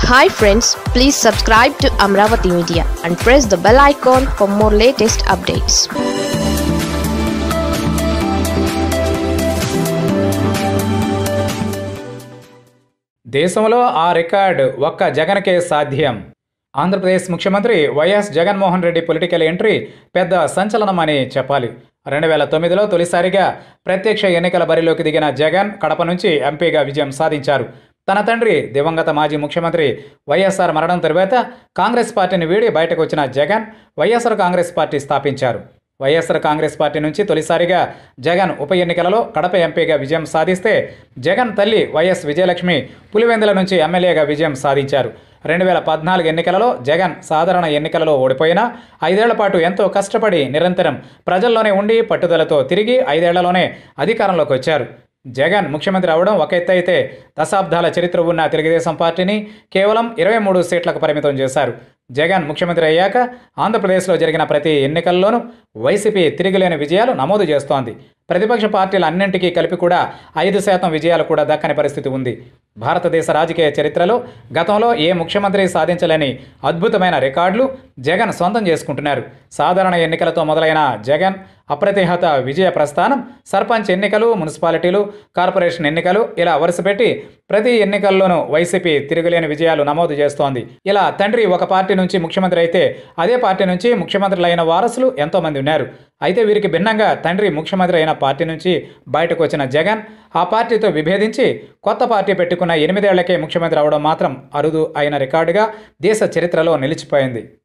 hi friends please subscribe to Amaravati media and press the bell icon for more latest updates దేశంలో ఆ record ఒక్క జగన్కే సాధ్యం ఆంధ్రప్రదేశ్ ముఖ్యమంత్రి YS Jaganmohan Reddy political entry పెద్ద సంచలనమని చెప్పాలి రెండు వేల తొమ్మిదిలో తొలిసారిగా ప్రత్యక్ష ఎన్నికల బరిలోకి దిగిన జగన్ కడప నుంచి ఎంపీగా విజయం సాధించారు తన తండ్రి దివంగత మాజీ ముఖ్యమంత్రి వైఎస్ఆర్ మరణం తరువాత కాంగ్రెస్ పార్టీని వీడి బయటకు వచ్చిన జగన్ వైఎస్ఆర్ కాంగ్రెస్ పార్టీ స్థాపించారు వైఎస్ఆర్ కాంగ్రెస్ పార్టీ నుంచి తొలిసారిగా జగన్ ఉప ఎన్నికలలో కడప ఎంపీగా విజయం సాధిస్తే జగన్ తల్లి వైఎస్ విజయలక్ష్మి పులివెందుల నుంచి ఎమ్మెల్యేగా విజయం సాధించారు రెండు వేల పద్నాలుగు ఎన్నికలలో జగన్ సాధారణ ఎన్నికలలో ఓడిపోయినా ఐదేళ్ల పాటు ఎంతో కష్టపడి నిరంతరం ప్రజల్లోనే ఉండి పట్టుదలతో తిరిగి ఐదేళ్లలోనే అధికారంలోకి వచ్చారు జగన్ ముఖ్యమంత్రి అవడం ఒక ఎత్తు అయితే దశాబ్దాల చరిత్ర ఉన్న తెలుగుదేశం పార్టీని కేవలం ఇరవై మూడు సీట్లకు పరిమితం చేశారు జగన్ ముఖ్యమంత్రి అయ్యాక ఆంధ్రప్రదేశ్లో జరిగిన ప్రతి ఎన్నికల్లోనూ వైసీపీ తిరిగిలేని విజయాలు నమోదు చేస్తోంది ప్రతిపక్ష పార్టీలు అన్నింటికీ కలిపి కూడా ఐదు శాతం విజయాలు కూడా దక్కని పరిస్థితి ఉంది భారతదేశ రాజకీయ చరిత్రలో గతంలో ఏ ముఖ్యమంత్రి సాధించలేని అద్భుతమైన రికార్డులు జగన్ సొంతం చేసుకుంటున్నారు సాధారణ ఎన్నికలతో మొదలైన జగన్ అప్రతిహత విజయ ప్రస్థానం సర్పంచ్ ఎన్నికలు మున్సిపాలిటీలు కార్పొరేషన్ ఎన్నికలు ఇలా వరుసపెట్టి ప్రతి ఎన్నికల్లోనూ వైసీపీ తిరుగులేని విజయాలు నమోదు చేస్తోంది ఇలా తండ్రి ఒక పార్టీ నుంచి ముఖ్యమంత్రి అయితే అదే పార్టీ నుంచి ముఖ్యమంత్రులైన వారసులు ఎంతోమంది ఉన్నారు అయితే వీరికి భిన్నంగా తండ్రి ముఖ్యమంత్రి అయిన పార్టీ నుంచి బయటకు వచ్చిన జగన్ ఆ పార్టీతో విభేదించి కొత్త పార్టీ పెట్టుకున్న ఎనిమిదేళ్లకే ముఖ్యమంత్రి అవడం మాత్రం అరుదు అయిన రికార్డుగా దేశ చరిత్రలో నిలిచిపోయింది